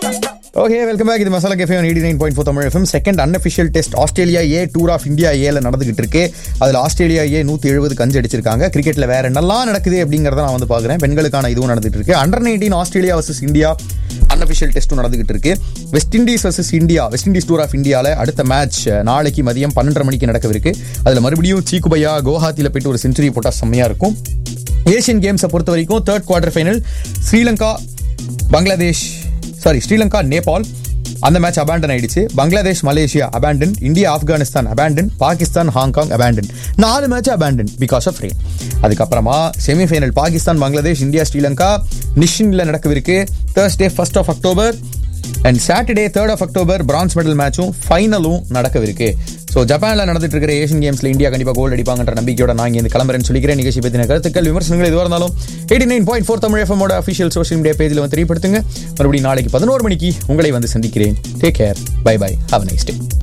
okay welcome back இது Masala Cafe eighty nine point four Tamil FM second unofficial test Australia A tour of India ஏல நடந்துகிட்டு இருக்கு அதில் Australia A நூற்றி எழுபது கஞ்சு அடிச்சிருக்காங்க கிரிக்கெட்டில் வேற என்னெல்லாம் நடக்குது அப்படிங்கிறத நான் வந்து பார்க்குறேன் பெண்களுக்கான இதுவும் நடந்துட்டு இருக்கு under nineteen Australia versus India unofficial டெஸ்ட்டும் நடந்துகிட்டு இருக்கு West Indies versus India West Indies tour of இந்தியாவில் அடுத்த மேட்ச் நாளைக்கு மதியம் பன்னெண்டரை மணிக்கு நடக்கவிருக்கு அதில் மறுபடியும் சீக்குபையா குவஹாத்தியில் போயிட்டு ஒரு செஞ்சுரி போட்டால் செம்மையாக இருக்கும் ஏஷியன் கேம்ஸை பொறுத்த வரைக்கும் third quarter final Sri Lanka Bangladesh sorry Sri Lanka Nepal அந்த மேட்ச் அபேண்டன் ஆயிடுச்சு Bangladesh Malaysia abandon India Afghanistan abandon Pakistan Hong Kong abandon நாலு match abandon because of rain அதுக்கப்புறமா செமிஃபைனல் பாகிஸ்தான் பங்களாதேஷ் இந்தியா ஸ்ரீலங்கா நிஷின்ல நடக்கவிருக்கு Thursday first of October and Saturday third of October bronze medal மேட்சும் ஃபைனலும் நடக்கவிருக்கு ஸோ ஜப்பானில் நடந்துட்டு இருக்கிற ஏஷியன் கேம்ஸ்ல இந்தியா கண்டிப்பாக கோல்டு அடிப்பாங்கன்ற நம்பிக்கையோட நான் இங்கே கிளம்புறேன்னு சொல்லிக்கிறேன் நிகழ்ச்சி பற்றின கருத்துக்கள் விமர்சனங்கள் எதுவாக இருந்தாலும் eighty nine point four Tamil எஃப்எமோட அஃபிஷியல் சோஷியல் மீடியா பேஜில் வந்து தெரியப்படுத்துங்க மறுபடியும் நாளைக்கு பதினோரு மணிக்கு உங்களை வந்து சந்திக்கிறேன் take care bye bye have nice day